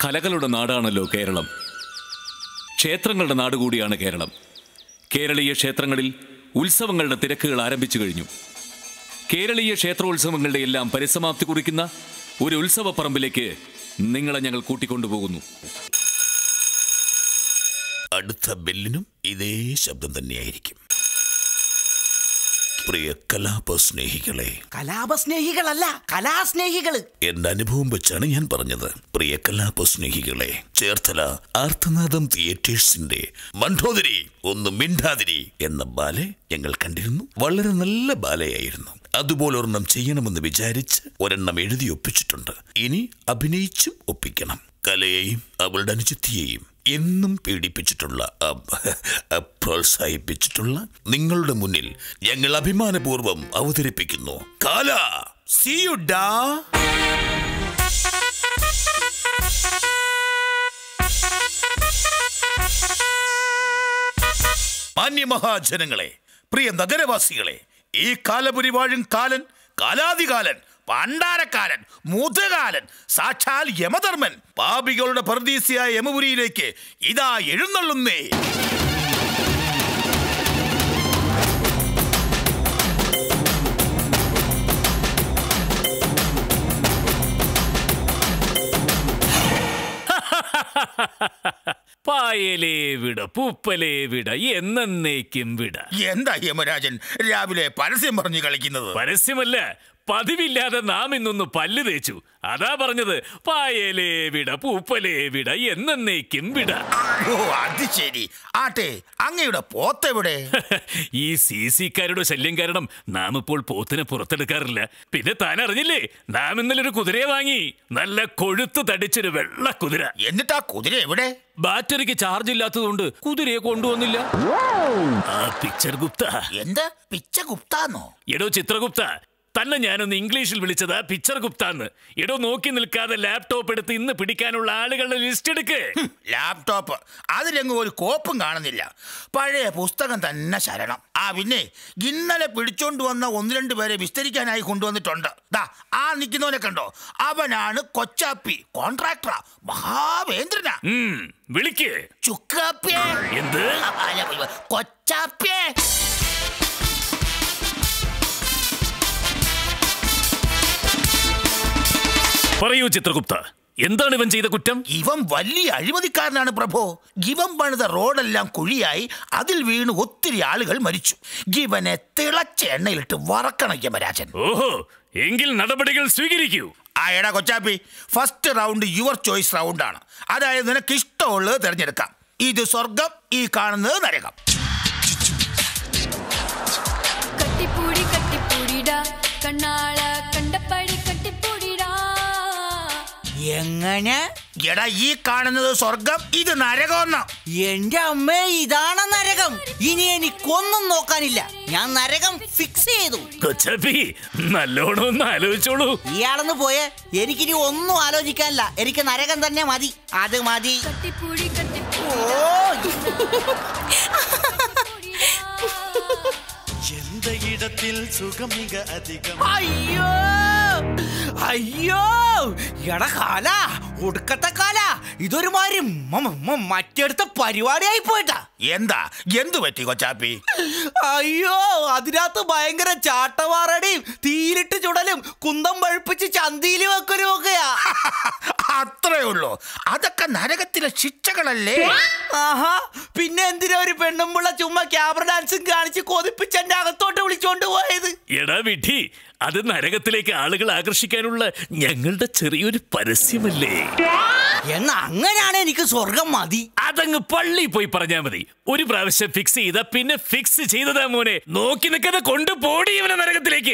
കലകളുടെ നാടാണല്ലോ കേരളം ക്ഷേത്രങ്ങളുടെ നാട് കൂടിയാണ് കേരളം കേരളീയ ക്ഷേത്രങ്ങളിൽ ഉത്സവങ്ങളുടെ തിരക്കുകൾ ആരംഭിച്ചു കഴിഞ്ഞു കേരളീയ ക്ഷേത്രോത്സവങ്ങളുടെ എല്ലാം പരിസമാപ്തി കുറിക്കുന്ന ഒരു ഉത്സവപ്പറമ്പിലേക്ക് നിങ്ങളെ ഞങ്ങൾ കൂട്ടിക്കൊണ്ടുപോകുന്നു അടുത്ത ബെല്ലിനും ഇതേ ശബ്ദം തന്നെയായിരിക്കും പ്രിയ കലാപ സ്നേഹികളെ കലാപസ്നേഹികളല്ല കലാസ്നേഹികള് എന്റെ അനുഭവം വെച്ചാണ് ഞാൻ പറഞ്ഞത് പ്രിയ കലാപ സ്നേഹികളെ ചേർത്തല ആർത്തനാദം തിയേറ്റേഴ്സിന്റെ മണ്ഡോദരി ഒന്ന് മിണ്ടാതിരി എന്ന ബാലെ ഞങ്ങൾ കണ്ടിരുന്നു വളരെ നല്ല ബാലയായിരുന്നു അതുപോലെ ഒരെണ്ണം ചെയ്യണമെന്ന് വിചാരിച്ച് ഒരെണ്ണം എഴുതി ഒപ്പിച്ചിട്ടുണ്ട് ഇനി അഭിനയിച്ചും ഒപ്പിക്കണം കലയെയും അവളുടെ അനുചിത്തിയെയും എന്നും പീഡിപ്പിച്ചിട്ടുള്ള അ- അ- പ്രോത്സാഹിപ്പിച്ചിട്ടുള്ള നിങ്ങളുടെ മുന്നിൽ ഞങ്ങൾ അഭിമാനപൂർവ്വം അവതരിപ്പിക്കുന്നു കാല സിയുഡാ മാന്യമഹാജനങ്ങളെ പ്രിയ നഗരവാസികളെ ഈ കാലപുരി വാഴും കാലൻ കാലാതികാലൻ പണ്ടാരക്കാലൻ മുതുകാലൻ സാക്ഷാൽ യമധർമ്മൻ പാപികളുടെ പർദീസിയായ യമപുരിയിലേക്ക് ഇതാ എഴുന്നള്ളുന്നേ പായലേ വിട പൂപ്പലേ വിട എന്നേക്കും വിട എന്താ യമരാജൻ രാവിലെ പരസ്യം പറഞ്ഞു കളിക്കുന്നത് പരസ്യമല്ല പതിവില്ലാതെ നാം ഇന്നൊന്ന് പല്ല് തേച്ചു അതാ പറഞ്ഞത് പായലേ വിട പൂപ്പലേ വിട എന്നേക്കും വിട ഓ അത് ശരി ആട്ടെ അങ്ങയുടെ പോത്തെവിടെ ഈ സി സിക്കാരുടെ ശല്യം കാരണം നാം ഇപ്പോൾ പോത്തിനെ പുറത്തെടുക്കാറില്ല പിന്നെ താൻ അറിഞ്ഞില്ലേ നാം ഇന്നലെ ഒരു കുതിരയെ വാങ്ങി നല്ല കൊഴുത്ത് തടിച്ചൊരു വെള്ള കുതിര എന്നിട്ട് ആ കുതിര എവിടെ ബാറ്ററിക്ക് ചാർജ് ഇല്ലാത്തതുകൊണ്ട് കുതിരയെ കൊണ്ടുവന്നില്ല ആ പിക്ചർ ഗുപ്ത എന്ത് പിച്ച ഗുപ്താന്നോ എടോ ചിത്രഗുപ്ത തന്നെ ഞാനൊന്ന് ഇംഗ്ലീഷിൽ വിളിച്ചത് പിക്ചർ ഗുപ്താന്ന് എടോ നോക്കി നിൽക്കാതെ ലാപ്ടോപ്പ് എടുത്ത് ഇന്ന് പിടിക്കാനുള്ള ആളുകളുടെ ലിസ്റ്റ് എടുക്ക് ലാപ്ടോപ്പ് അതിലെങ്ങും ഒരു കോപ്പും കാണുന്നില്ല പഴയ പുസ്തകം തന്നെ ശരണം ആ പിന്നെ ഇന്നലെ പിടിച്ചോണ്ട് വന്ന ഒന്ന് രണ്ട് പേരെ വിസ്തരിക്കാനായി കൊണ്ടുവന്നിട്ടുണ്ട് ദാ ആ നിൽക്കുന്നവനെ കണ്ടോ അവനാണ് കൊച്ചാപ്പി കോൺട്രാക്ടറാ മഹാവേന്ദ്രനാ ഉം, വിളിക്ക് ചുക്കാപ്പിയെ എന്ത് അല്ല, കൊച്ചാപ്പിയെ പറയൂ ചിത്രഗുപ്ത എന്താണ് ഇവൻ ചെയ്ത കുറ്റം ഇവൻ വലിയ അഴിമതിക്കാരനാണ് പ്രഭോ ഇവൻ പണിത റോഡെല്ലാം കുഴിയായി അതിൽ വീണ് ഒത്തിരി ആളുകൾ മരിച്ചു ഇവനെ തിളച്ച എണ്ണയിലിട്ട് വറക്കണം യമരാജൻ ഓഹോ എങ്കിൽ നടപടികൾ സ്വീകരിക്കൂ ആ എടാ Kochappi first round your choice റൗണ്ടാണ് അതായത് നിനക്ക് ഇഷ്ടമുള്ളത് തിരഞ്ഞെടുക്കാം ഇത് സ്വർഗം ഈ കാണുന്നത് നരകം കട്ടിപ്പൂടി കട്ടിപ്പൂടിടാ കണ്ണാള കണ്ടപ്പടി കട്ടിപ്പൂടിടാ എങ്ങനെ എടാ ഈ കാണുന്നത് സ്വർഗം ഇത് നരകം എന്റെ അമ്മേ ഇതാണ് നരകം ഇനി എനിക്കൊന്നും നോക്കാനില്ല ഞാൻ നരകം ഫിക്സ് ചെയ്തു കൊച്ചപ്പി നല്ലോണം ഒന്ന് ആലോചിച്ചോളൂ ഇയാളെന്ന് പോയേ എനിക്കിനി ഒന്നും ആലോചിക്കാനില്ല എനിക്ക് നരകം തന്നെ മതി അത് മതി കട്ടിപ്പൂടി ഓ எந்த இடத்தில் சுகம் மிக அதிகம் അയ്യോ അയ്യോ എടാ കാല ഒടുക്കത്തെ കാല ഇതൊരു മാതിരി മ- മ- മറ്റെടുത്ത പരിപാടിയായി പോയിട്ടാ എന്താ എന്തു പറ്റി കൊച്ചാപ്പി അയ്യോ അതിനകത്ത് ഭയങ്കര ചാട്ടവാറടിയും തീയിലിട്ട് ചുടലും കുന്തം പഴുപ്പിച്ച് ചന്തിയിൽ വെക്കലും ഒക്കെയാ അത്രേ ഉള്ളൂ അതൊക്കെ നരകത്തിലെ ശിക്ഷകളല്ലേ ആഹാ പിന്നെ എന്തിനാ ഒരു പെണ്ണുമ്പുള്ള ചുമ്മാ ക്യാമറ ഡാൻസും കാണിച്ച് കൊതിപ്പിച്ച് എന്റെ അകത്തോട്ട് വിളിച്ചോണ്ട് പോയത് എടാ വിധി അത് നരകത്തിലേക്ക് ആളുകൾ ആകർഷിക്കാനുള്ള ഞങ്ങളുടെ ചെറിയൊരു പരസ്യമല്ലേ എന്നാ അങ്ങനെയാണ് എനിക്ക് സ്വർഗം മതി അതങ്ങ് പള്ളി പോയി പറഞ്ഞാ മതി ഒരു പ്രാവശ്യം ഫിക്സ് ചെയ്ത പിന്നെ ഫിക്സ് ചെയ്തതാ മോനെ നോക്കി നിൽക്കാതെ കൊണ്ടുപോടി ഇവനെ നരകത്തിലേക്ക്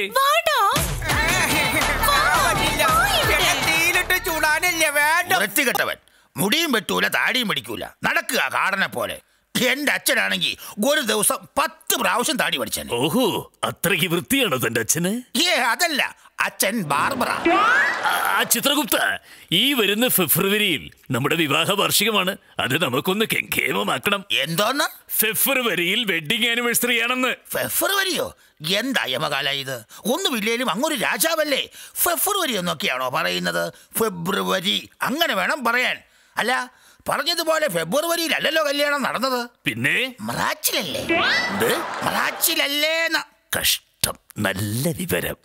തീയിലിട്ട് ചൂടാനല്ലേ വേണ്ട വൃത്തികെട്ടവൻ മുടിയും വെട്ടൂല താടിയും പിടിക്കൂല നടക്കുക കാടനെ പോലെ എന്റെ അച്ഛനാണെങ്കിൽ ഒരു ദിവസം പത്ത് പ്രാവശ്യം താടി പഠിച്ചനെ ഓഹോ അത്രയ്ക്ക് വൃത്തിയാണോ തന്റെ അച്ഛന് ഏ അതല്ല അച്ഛൻ ബാർബറ ആ- ആ ചിത്രഗുപ്ത ഈ വരുന്ന ഫെബ്രുവരിയിൽ നമ്മുടെ വിവാഹ വാർഷികമാണ് അത് നമുക്കൊന്ന് കെങ്കേമമാക്കണം എന്തോന്ന് ഫെബ്രുവരിയിൽ വെഡിങ് ആനിവേഴ്സറി ആണെന്ന് ഫെബ്രുവരിയോ എന്താ യമകാല ഇത് ഒന്നുമില്ലേലും അങ്ങൊരു രാജാവല്ലേ ഫെബ്രുവരി എന്നൊക്കെയാണോ പറയുന്നത് ഫെബ്രുവരി അങ്ങനെ വേണം പറയാൻ അല്ല പറഞ്ഞതുപോലെ ഫെബ്രുവരിയിലല്ലല്ലോ കല്യാണം നടന്നത് പിന്നെ മറാച്ചിലല്ലേ എന്ത് മറാച്ചിലല്ലേന്ന് കഷ്ടം നല്ല വിവരം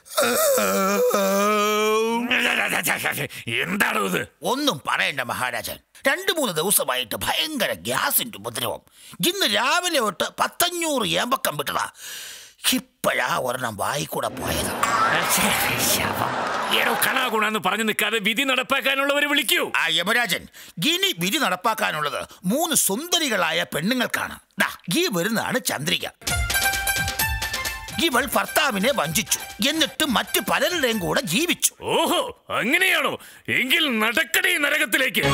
എന്താണോ ഇത് ഒന്നും പറയണ്ട മഹാരാജൻ രണ്ടു മൂന്ന് ദിവസമായിട്ട് ഭയങ്കര ഗ്യാസിന്റെ ഉപദ്രവം ഇന്ന് രാവിലെ തൊട്ട് പത്തഞ്ഞൂറ് ഏമ്പക്കം വിട്ടതാ ഇപ്പോഴാ ഒരെണ്ണം വായിക്കൂടെ പോയത് ഏടോ കണാകുണാന്ന് പറഞ്ഞു നിൽക്കാതെ വിധി നടപ്പാക്കാനുള്ളവരെ വിളിക്കൂ ആ യമരാജൻ ഇനി വിധി നടപ്പാക്കാനുള്ളത് മൂന്ന് സുന്ദരികളായ പെണ്ണുങ്ങൾക്കാണ് ദാ ഈ വരുന്നതാണ് ചന്ദ്രിക ഇവൾ ഭർത്താവിനെ വഞ്ചിച്ചു എന്നിട്ട് മറ്റു പലരുടെയും കൂടെ ജീവിച്ചു ഓഹോ അങ്ങനെയാണോ എങ്കിൽ നടക്കടേ നരകത്തിലേക്ക്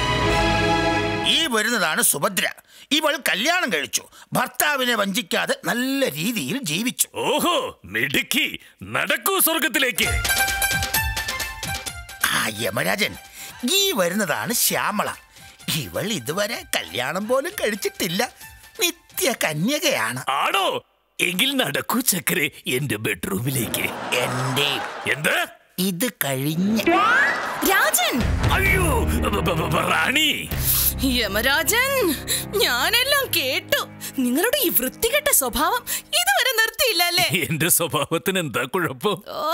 ഈ വരുന്നതാണ് സുഭദ്ര ഇവൾ കല്യാണം കഴിച്ചു ഭർത്താവിനെ വഞ്ചിക്കാതെ നല്ല രീതിയിൽ ജീവിച്ചു ഓഹോ മിടുക്കി നടക്കൂ സ്വർഗത്തിലേക്ക് ആ യമരാജൻ ഈ വരുന്നതാണ് ശ്യാമള ഇവൾ ഇതുവരെ കല്യാണം പോലും കഴിച്ചിട്ടില്ല നിത്യ കന്യകയാണ് ആണോ എങ്കിൽ നടക്കൂ ചക്കരെ എന്റെ ബെഡ്റൂമിലേക്ക് എന്റെ എന്ത് ഇത് കഴിഞ്ഞ് രാജൻ അയ്യോ ബ- ബ- ബ- റാണി യമരാജൻ ഞാനെല്ലാം കേട്ടു നിങ്ങളുടെ ഈ വൃത്തികെട്ട സ്വഭാവം ഇതുവരെ നിർത്തിയില്ലല്ലേ എന്റെ സ്വഭാവത്തിന് എന്താ കുഴപ്പം ഓ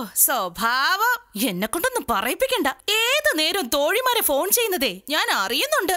സ്വഭാവം എന്നെ കൊണ്ടൊന്നും പറയിപ്പിക്കണ്ട ഏത് നേരം തോഴിമാരെ ഫോൺ ചെയ്യുന്നതേ ഞാൻ അറിയുന്നുണ്ട്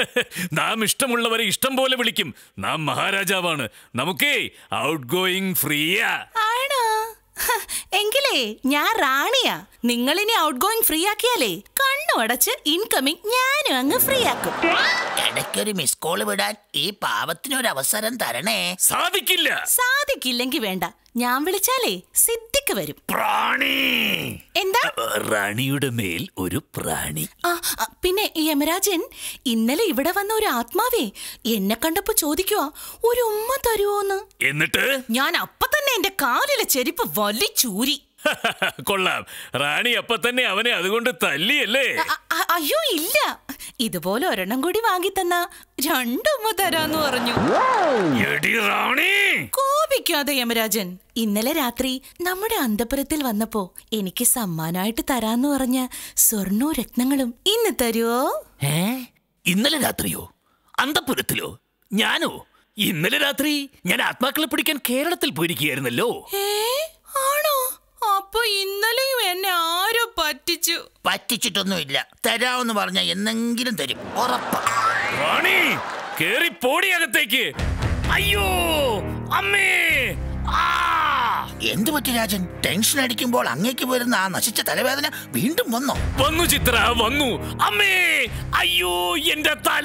നാം ഇഷ്ടമുള്ളവരെ ഇഷ്ടം പോലെ വിളിക്കും നാം മഹാരാജാവാണ് നമുക്കേ ഔട്ട് ഗോയിങ് ഫ്രീയാ ആണോ ഹ, എങ്കിലേ ഞാൻ റാണിയാ നിങ്ങൾ ഇനി ഔട്ട് ഗോയിങ് ഫ്രീ ആക്കിയാലേ കണ്ണു അടച്ച് ഇൻകമിങ് ഞാനും അങ്ങ് ഫ്രീ ആക്കും ഇടയ്ക്കൊരു മിസ് കോള് വിടാൻ ഈ പാവത്തിനൊരു അവസരം തരണേ സാധിക്കില്ല സാധിക്കില്ലെങ്കി വേണ്ട ഞാൻ വിളിച്ചാലേ സിദ്ധിക്ക് വരും പ്രാണി എന്താ റാണിയുടെ മേൽ ഒരു പ്രാണി ആ ആ, പിന്നെ യമരാജൻ ഇന്നലെ ഇവിടെ വന്ന ഒരു ആത്മാവേ എന്നെ കണ്ടപ്പോ ചോദിക്കുവാ ഒരു ഉമ്മ തരുവോന്ന് എന്നിട്ട് ഞാൻ അപ്പൊ തന്നെ എന്റെ കാലിലെ ചെരുപ്പ് വലിച്ചൂരി കൊള്ളാം റാണി അപ്പൊ തന്നെ അവനെ അതുകൊണ്ട് തല്ലിയല്ലേ അ- അ- അയ്യോ ഇല്ല ഇതുപോലെ ഒരെണ്ണം കൂടി വാങ്ങി തന്ന രണ്ടുമ്മ തരാന്ന് പറഞ്ഞു എടി റാണി കോപിക്കാതെ യമരാജൻ ഇന്നലെ രാത്രി നമ്മുടെ അന്തപുരത്തിൽ വന്നപ്പോ എനിക്ക് സമ്മാനമായിട്ട് തരാന്ന് പറഞ്ഞ സ്വർണവും രത്നങ്ങളും ഇന്ന് തരുവോ ഏ ഇന്നലെ രാത്രിയോ അന്തപുരത്തിലോ ഞാനോ ഇന്നലെ രാത്രി ഞാൻ ആത്മാക്കളെ പിടിക്കാൻ കേരളത്തിൽ പോയിരിക്കുകയായിരുന്നല്ലോ ഏ ആണോ അപ്പൊ ഇന്നലെയും എന്നെ ആരോ പറ്റിച്ചു പറ്റിച്ചിട്ടൊന്നുമില്ല തരാമെന്ന് പറഞ്ഞ എന്നെങ്കിലും തരും ഉറപ്പാ റാണി കേറി പോടി അകത്തേക്ക് അയ്യോ അമ്മേ ആ എന്തു പറ്റി രാജൻ ടെൻഷൻ അടിക്കുമ്പോൾ അങ്ങേക്ക് വരുന്ന ആ നശിച്ച തലവേദന വീണ്ടും വന്നോ വന്നു ചിത്ര വന്നു അമ്മേ അയ്യോ എന്റെ തല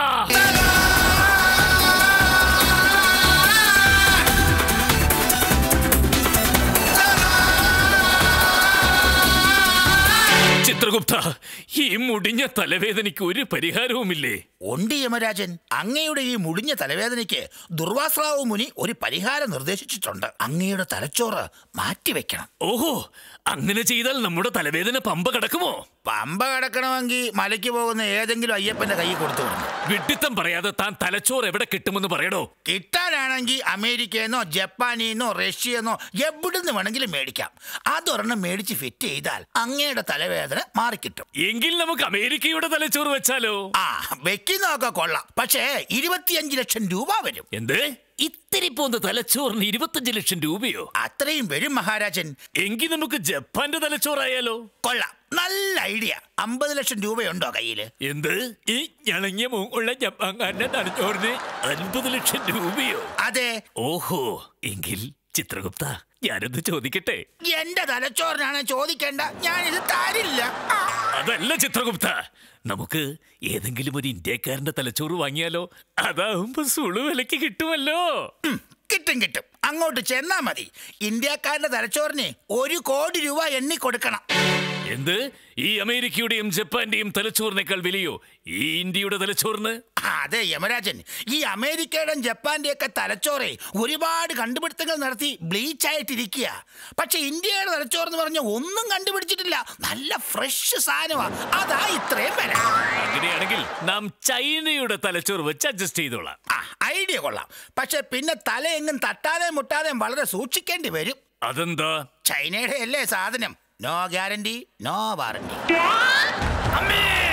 ചിത്രഗുപ്ത ഈ മുടിഞ്ഞ തലവേദനയ്ക്ക് ഒരു പരിഹാരവുമില്ലേ ഉണ്ട് യമരാജൻ അങ്ങയുടെ ഈ മുടിഞ്ഞ തലവേദനയ്ക്ക് ദുർവാസ്രാവ് മുനി ഒരു പരിഹാരം നിർദ്ദേശിച്ചിട്ടുണ്ട് അങ്ങയുടെ തലച്ചോറ് മാറ്റിവെക്കണം ഓഹോ അങ്ങനെ ചെയ്താൽ നമ്മുടെ തലവേദന പമ്പ കിടക്കുമോ പമ്പ കിടക്കണമെങ്കിൽ മലയ്ക്ക് പോകുന്ന ഏതെങ്കിലും അയ്യപ്പന്റെ കൈ കൊടുത്തു വിടണം വിഡിത്തം പറയാതെ താൻ തലച്ചോറ് എവിടെ കിട്ടുമെന്ന് പറയണോ കിട്ടാനാണെങ്കിൽ അമേരിക്കയെന്നോ ജപ്പാനിന്നോ റഷ്യന്നോ എവിടുന്ന് വേണമെങ്കിലും മേടിക്കാം അതൊരെണ്ണം മേടിച്ച് ഫിറ്റ് ചെയ്താൽ അങ്ങയുടെ തലവേദന മാറിക്കിട്ടും എങ്കിൽ നമുക്ക് അമേരിക്കയുടെ തലച്ചോറ് വെച്ചാലോ ആ വെക്കുന്നതൊക്കെ കൊള്ളാം പക്ഷേ ഇരുപത്തിയഞ്ച് ലക്ഷം രൂപ വരും എന്ത് ഇത്തിരി പോന്ന തലച്ചോറിന് ഇരുപത്തഞ്ച് ലക്ഷം രൂപയോ അത്രയും വരും മഹാരാജൻ എങ്കിൽ നമുക്ക് ജപ്പാന്റെ തലച്ചോറായാലോ കൊള്ളാം നല്ല ഐഡിയ അമ്പത് ലക്ഷം രൂപയുണ്ടോ കയ്യില് എന്ത് ഈ ഞണങ്ങിയ മൂക്കുള്ള ജപ്പാൻകാരന്റെ തലച്ചോറിന് അൻപത് ലക്ഷം രൂപയോ അതെ ഓഹോ എങ്കിൽ ചിത്രഗുപ്ത ഞാനൊന്ന് ചോദിക്കട്ടെ എന്റെ തലച്ചോറിനാണ് ചോദിക്കേണ്ട ഞാൻ ഇത് തരില്ല ആ, അതല്ല ചിത്രഗുപ്ത നമുക്ക് ഏതെങ്കിലും ഒരു ഇന്ത്യക്കാരന്റെ തലച്ചോറ് വാങ്ങിയാലോ അതാവുമ്പോ സുളു വിലക്ക് കിട്ടുമല്ലോ ഉം, കിട്ടും കിട്ടും അങ്ങോട്ട് ചെന്നാ മതി ഇന്ത്യക്കാരന്റെ തലച്ചോറിന് ഒരു കോടി രൂപ എണ്ണി കൊടുക്കണം എന്ത് ഈ അമേരിക്കയുടെയും ജപ്പാന്റെയും തലച്ചോറിനേക്കാൾ വിലയോ ഈ ഇന്ത്യയുടെ തലച്ചോറിന് ആ, അതെ യമരാജൻ ഈ അമേരിക്കയുടെയും ജപ്പാന്റെയും ഒക്കെ തലച്ചോറെ ഒരുപാട് കണ്ടുപിടുത്തങ്ങൾ നടത്തി ബ്ലീച്ച് ആയിട്ടിരിക്കുക പക്ഷെ ഇന്ത്യയുടെ തലച്ചോറ് എന്ന് പറഞ്ഞ ഒന്നും കണ്ടുപിടിച്ചിട്ടില്ല നല്ല ഫ്രഷ് സാധനമാ അതാ ഇത്രയും വില അങ്ങനെയാണെങ്കിൽ നാം ചൈനയുടെ തലച്ചോറ് വെച്ച് അഡ്ജസ്റ്റ് ചെയ്തോളാം ആ ഐഡിയ കൊള്ളാം പക്ഷെ പിന്നെ തല എങ്ങും തട്ടാതെ മുട്ടാതെ വളരെ സൂക്ഷിക്കേണ്ടി വരും അതെന്താ ചൈനയുടെ അല്ലേ സാധനം നോ ഗ്യാരണ്ടി നോ വാറണ്ടി അമ്മേ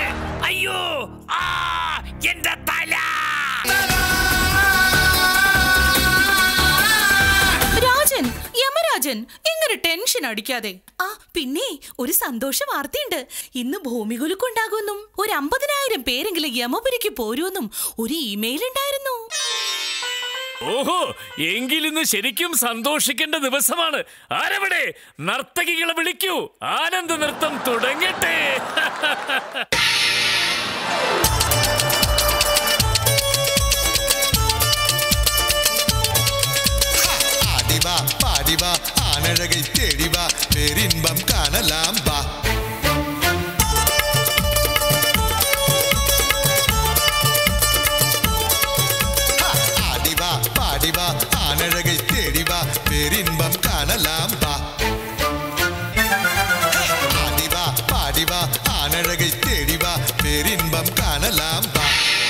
അയ്യോ ആ എന്റെ തല രാജൻ യമരാജൻ ഇങ്ങനെ ടെൻഷൻ അടിക്കാതെ ആ പിന്നെ ഒരു സന്തോഷ വാർത്തയുണ്ട് ഇന്ന് ഭൂമികുലുക്കുണ്ടാകുമെന്നും ഒരു അമ്പതിനായിരം പേരെങ്കിലും യമപുരിക്ക് പോരുമെന്നും ഒരു ഇമെയിൽ ഉണ്ടായിരുന്നു ഓഹോ എങ്കിലിന്ന് ശരിക്കും സന്തോഷിക്കേണ്ട ദിവസമാണ് ആരവിടെ നർത്തകികളെ വിളിക്കൂ ആനന്ദ നൃത്തം തുടങ്ങട്ടെ ஆடிவா பாடிவா ஆனழகை தேடிவா பேரின்பம் காணலாம் வா ஹா, ஆடிவா பாடிவா ஆனழகை தேடிவா பேரின்பம் காணலாம் வா ஆடிவா பாடிவா ஆனழகை தேடிவா பேரின்பம் காணலாம் வா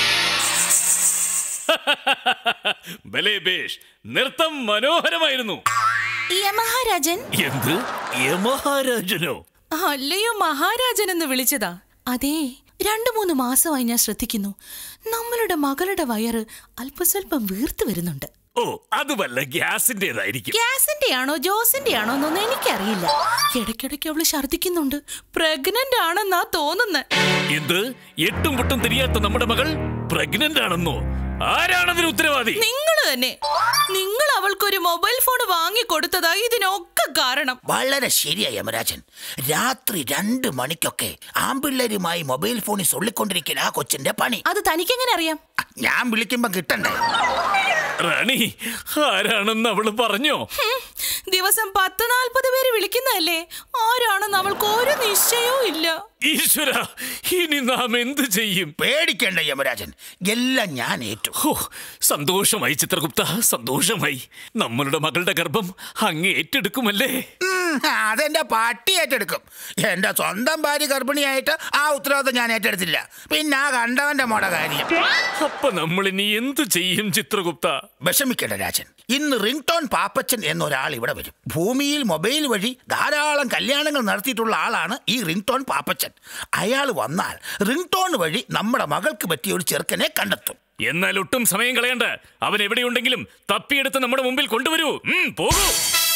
ബലേ ബേഷ് നൃത്തം മനോഹരമായിരുന്നു യമഹാരാജൻ എന്ത് യമഹാരാജനോ അല്ലയോ മഹാരാജൻ എന്ന് വിളിച്ചതാ അതെ രണ്ടു മൂന്ന് മാസമായി ഞാൻ ശ്രദ്ധിക്കുന്നു നമ്മളുടെ മകളുടെ വയറ് അല്പസ്വല്പം വീർത്തു വരുന്നുണ്ട് ഓ അത് വല്ല ഗ്യാസിന്റേതായിരിക്കും ഗ്യാസിന്റെ ആണോ ജോസിന്റെ ആണോ എന്നൊന്നും എനിക്കറിയില്ല ഇടയ്ക്കിടയ്ക്ക് അവള് ഛർദിക്കുന്നുണ്ട് പ്രഗ്നന്റ് ആണെന്നാ തോന്നുന്നത് എന്ത് എട്ടും പൊട്ടും തിരിയാത്ത നമ്മുടെ മകൾ പ്രഗ്നന്റ് ആണെന്നോ ആരാണതിന് ഉത്തരവാദി നിങ്ങൾ തന്നെ നിങ്ങൾ അവൾക്കൊരു മൊബൈൽ ഫോൺ വാങ്ങി കൊടുത്തതാ ഇതിനൊക്കെ കാരണം വളരെ ശരിയാ യമരാജൻ രാത്രി രണ്ട് മണിക്കൊക്കെ ആമ്പിള്ളേരുമായി മൊബൈൽ ഫോണിൽ സൊള്ളിക്കൊണ്ടിരിക്കുന്ന ആ കൊച്ചിന്റെ പണി അത് തനിക്കെങ്ങനെ അറിയാം ഞാൻ വിളിക്കുമ്പോ കിട്ടണ്ടേ റാണി ആരാണെന്ന് അവള് പറഞ്ഞോ ഹും, ദിവസം പത്ത് നാൽപ്പത് പേര് വിളിക്കുന്നതല്ലേ ആരാണെന്ന് അവൾക്ക് ഒരു നിശ്ചയവും ഇല്ല ഈശ്വര ഇനി നാം എന്ത് ചെയ്യും പേടിക്കേണ്ട യമരാജൻ എല്ലാം ഞാൻ ഏറ്റു ഹോ സന്തോഷമായി ചിത്രഗുപ്ത സന്തോഷമായി നമ്മളുടെ മകളുടെ ഗർഭം അങ്ങ് ഏറ്റെടുക്കുമല്ലേ ഉം, അതെന്റെ പട്ടി ഏറ്റെടുക്കും എന്റെ സ്വന്തം ഭാര്യ ഗർഭിണിയായിട്ട് ആ ഉത്തരവാദിത്തം ഞാൻ ഏറ്റെടുത്തില്ല പിന്നെ ആ കണ്ടവന്റെ മോടെ കാര്യം അപ്പൊ നമ്മൾ ഇനി എന്ത് ചെയ്യും ചിത്രഗുപ്ത വിഷമിക്കേണ്ട രാജൻ ഇന്ന് റിംഗ് ടോൺ പാപ്പച്ചൻ എന്നൊരാൾ ഇവിടെ വരും ഭൂമിയിൽ മൊബൈൽ വഴി ധാരാളം കല്യാണങ്ങൾ നടത്തിയിട്ടുള്ള ആളാണ് ഈ റിംഗ് ടോൺ പാപ്പച്ചൻ അയാൾ വന്നാൽ റിംഗ് ടോൺ വഴി നമ്മുടെ മകൾക്ക് പറ്റിയ ഒരു ചെറുക്കനെ കണ്ടെത്തും എന്നാൽ ഒട്ടും സമയം കളയണ്ട അവൻ എവിടെയുണ്ടെങ്കിലും തപ്പിയെടുത്ത് നമ്മുടെ മുമ്പിൽ കൊണ്ടുവരൂ ഉം, പോകൂ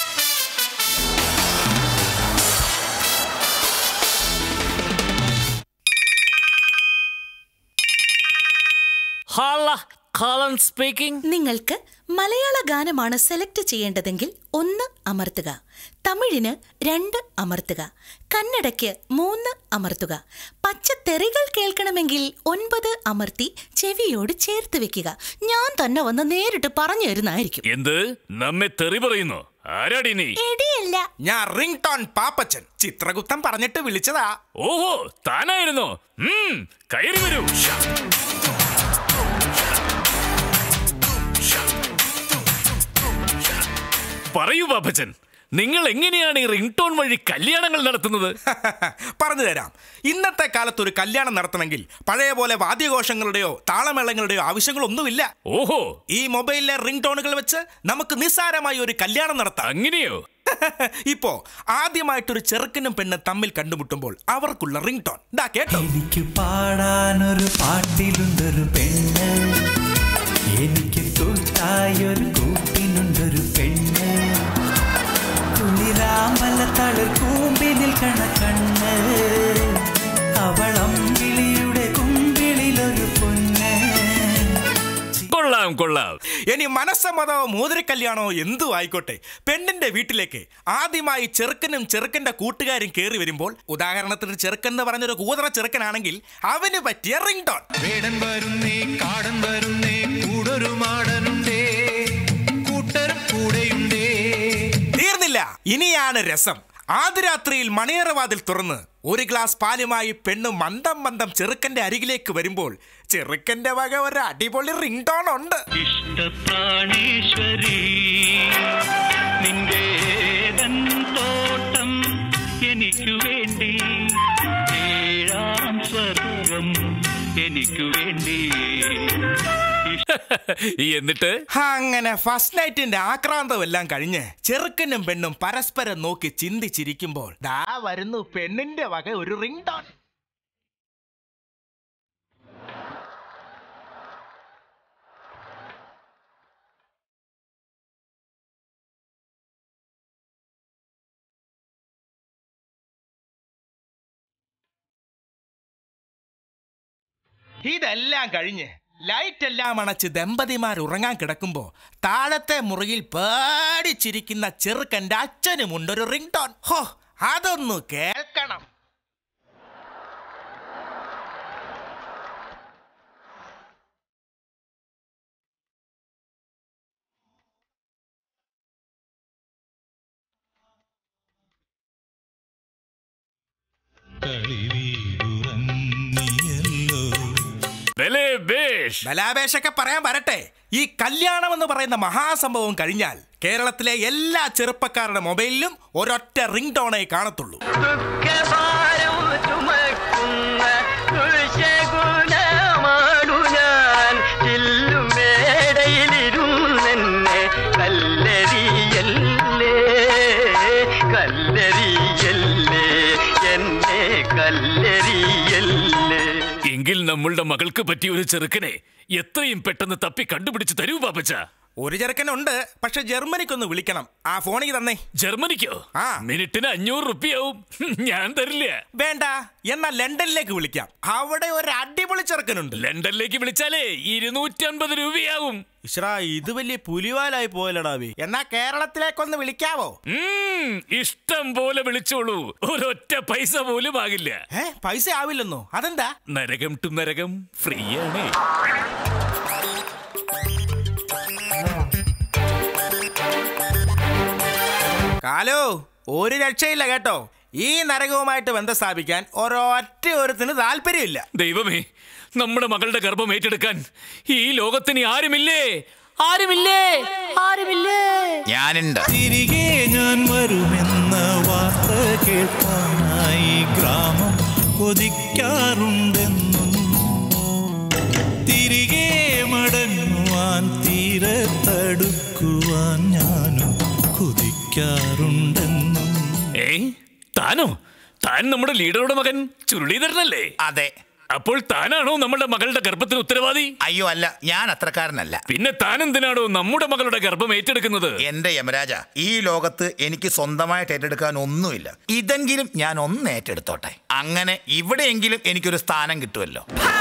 ഹലോ കാലൻ സ്പീക്കിംഗ് നിങ്ങൾക്ക് മലയാള ഗാനമാണ് സെലക്ട് ചെയ്യേണ്ടതെങ്കിൽ ഒന്ന് അമർത്തുക തമിഴിന് രണ്ട് അമർത്തുക കന്നഡയ്ക്ക് മൂന്ന് അമർത്തുക പച്ചത്തെറികൾ കേൾക്കണമെങ്കിൽ ഒൻപത് അമർത്തി ചെവിയോട് ചേർത്ത് വെക്കുക ഞാൻ തന്നെ വന്ന് നേരിട്ട് പറഞ്ഞു തരുന്നതായിരിക്കും എന്ത് നമ്മെ തെറി പറയുന്നു ആരാടി നീ എടിയല്ല ഞാൻ റിംഗ് ടോൺ പാപ്പച്ചൻ ചിത്രഗുപ്തൻ പറഞ്ഞിട്ട് വിളിച്ചതാ ഓഹോ താനായിരുന്നോ ഉം, കയറി വരൂ പറയൂ പാപ്പച്ചൻ നിങ്ങൾ എങ്ങനെയാണ് ഈ റിംഗ് ടോൺ വഴി കല്യാണങ്ങൾ നടത്തുന്നത് പറഞ്ഞു തരാം ഇന്നത്തെ കാലത്ത് ഒരു കല്യാണം നടത്തണമെങ്കിൽ പഴയ പോലെ വാദ്യഘോഷങ്ങളുടെയോ താളമേളങ്ങളുടെയോ ആവശ്യങ്ങളൊന്നുമില്ല ഓഹോ ഈ മൊബൈലിലെ റിംഗ് ടോണുകൾ വെച്ച് നമുക്ക് നിസ്സാരമായി ഒരു കല്യാണം നടത്താം അങ്ങനെയോ ഇപ്പോ ആദ്യമായിട്ടൊരു ചെറുക്കനും പെണ്ണും തമ്മിൽ കണ്ടുമുട്ടുമ്പോൾ അവർക്കുള്ള റിംഗ് ടോൺ ദാ കേട്ടോ എനിക്ക് പാടാനൊരു പാട്ടിലുണ്ടൊരു പെണ്ണ് എനിക്ക് കൂട്ടായൊരു കൂട്ടിനുണ്ടൊരു പെണ്ണ് കുളിരാമല തളിർ കൂമ്പിനിൽ കണക്കണ്ണ് അവളമ്പിളിയുടെ കുമ്പിളിലൊരു പൊന്ന് കൊള്ളാം കൊള്ളാം ഇനി മനസ്സമ്മതോ മോതിരക്കല്യാണോ എന്തു ആയിക്കോട്ടെ പെണ്ണിന്റെ വീട്ടിലേക്ക് ആദ്യമായി ചെറുക്കനും ചെറുക്കന്റെ കൂട്ടുകാരും കയറി വരുമ്പോൾ ഉദാഹരണത്തിന് ചെറുക്കൻ എന്ന് പറഞ്ഞൊരു കൂതറ ചെറുക്കനാണെങ്കിൽ അവന് പറ്റിയ റിംഗ് ടോൺ വേടൻ വരുന്നേ കാടൻ വരുന്നേ കൂടൊരു മാടനുണ്ടേ കൂട്ടരും കൂടെയുണ്ടേ തീർന്നില്ല ഇനിയാണ് രസം ആദ്യരാത്രിയിൽ മണിയറവാതിൽ തുറന്ന് ഒരു ഗ്ലാസ് പാലുമായി പെണ്ണ് മന്ദം മന്ദം ചെറുക്കന്റെ അരികിലേക്ക് വരുമ്പോൾ ചെറുക്കന്റെ വക ഒരു അടിപൊളി റിംഗ് ടോൺ ഉണ്ട് ഇഷ്ടപ്രാണേശ്വരി നിന്റെ ഏതൻ തോട്ടം എനിക്കു വേണ്ടി ഏഴാം സ്വർഗം എനിക്കു വേണ്ടി എന്നിട്ട് അങ്ങനെ ഫസ്റ്റ് നൈറ്റിന്റെ ആക്രാന്തം എല്ലാം കഴിഞ്ഞ് ചെറുക്കനും പെണ്ണും പരസ്പരം നോക്കി ചിന്തിച്ചിരിക്കുമ്പോൾ ദാ വരുന്നു പെണ്ണിന്റെ വക ഒരു റിംഗ് ടോൺ ഇതെല്ലാം കഴിഞ്ഞ് ലൈറ്റ് എല്ലാം അണച്ച് ദമ്പതിമാർ ഉറങ്ങാൻ കിടക്കുമ്പോ താഴത്തെ മുറിയിൽ പേടിച്ചിരിക്കുന്ന ചെറുക്കന്റെ അച്ഛനുമുണ്ടൊരു റിംഗ് ടോൺ ഹോ അതൊന്നു കേൾക്കണം ബലേ ബേഷ് ബലാപേശൊക്കെ പറയാൻ വരട്ടെ ഈ കല്യാണം എന്ന് പറയുന്ന മഹാസംഭവം കഴിഞ്ഞാൽ കേരളത്തിലെ എല്ലാ ചെറുപ്പക്കാരുടെ മൊബൈലിലും ഒരൊറ്റ റിംഗ് ടോണേ കാണത്തുള്ളൂ ഞാൻ ചില്ലുമേടയിലിരുന്നെന്നെ കല്ലരിയല്ലേ കല്ലരിയല്ലേ എന്നെ കല്ലരിയല്ലേ എങ്കിൽ നമ്മളുടെ മകൾക്ക് പറ്റിയ ഒരു ചെറുക്കനെ എത്രയും പെട്ടെന്ന് തപ്പി കണ്ടുപിടിച്ച് തരൂ പാപ്പച്ച ഒരു ചെറുക്കനുണ്ട് പക്ഷെ ജർമ്മനിക്കൊന്ന് വിളിക്കണം ആ ഫോണിൽ തന്നേ ജർമ്മനിക്കോ ആ മിനിറ്റിന് അഞ്ഞൂറ് റുപ്യാവും ഞാൻ തരില്ല വേണ്ട എന്നാ ലണ്ടനിലേക്ക് വിളിക്കാം അവിടെ ഒരു അടിപൊളി ചെറുക്കനുണ്ട് ലണ്ടനിലേക്ക് വിളിച്ചാലേ ഇരുന്നൂറ്റി അൻപത് രൂപയാവും ഇശ്രാ ഇത് വലിയ പുലിവാലായി പോയല്ലടാവി എന്നാ കേരളത്തിലേക്കൊന്ന് വിളിക്കാവോ ഉം, ഇഷ്ടം പോലെ വിളിച്ചോളൂ ഒരൊറ്റ പൈസ പോലും ആകില്ല ഏ പൈസ ആവില്ലെന്നോ അതെന്താ നരകം ടു നരകം ഫ്രീ ആണ് കാലോ ഒരു രക്ഷയില്ല കേട്ടോ ഈ നരകവുമായിട്ട് ബന്ധം സ്ഥാപിക്കാൻ ഒരൊറ്റ ഒരുത്തിന് താല്പര്യമില്ല ദൈവമേ നമ്മുടെ മകളുടെ ഗർഭം ഏറ്റെടുക്കാൻ ഈ ലോകത്തിന് ആരുമില്ലേ ആരുമില്ലേ ആരുമില്ലേ ഞാനുണ്ട് തിരികെ ഞാൻ വരുമെന്ന വാർത്ത കേൾക്കാനായി ഗ്രാമം കൊതിക്കാറുണ്ടെന്നും തിരികെ മടങ്ങുവാൻ തീരത്തടുക്കുവാൻ ഞാനും കൊതിക്കാറുണ്ടെന്നും ഏ താനോ താൻ നമ്മുടെ ലീഡറുടെ മകൻ ചുരുളീധരനല്ലേ അതെ അപ്പോൾ താനാണോ നമ്മുടെ മകളുടെ ഗർഭത്തിന് ഉത്തരവാദി അയ്യോ അല്ല ഞാൻ അത്രക്കാരനല്ല പിന്നെ താൻ എന്തിനാണോ നമ്മുടെ മകളുടെ ഗർഭം ഏറ്റെടുക്കുന്നത് എന്റെ യമരാജ ഈ ലോകത്ത് എനിക്ക് സ്വന്തമായിട്ട് ഏറ്റെടുക്കാൻ ഒന്നുമില്ല ഇതെങ്കിലും ഞാൻ ഒന്ന് ഏറ്റെടുത്തോട്ടെ അങ്ങനെ ഇവിടെയെങ്കിലും എനിക്കൊരു സ്ഥാനം കിട്ടുമല്ലോ ആ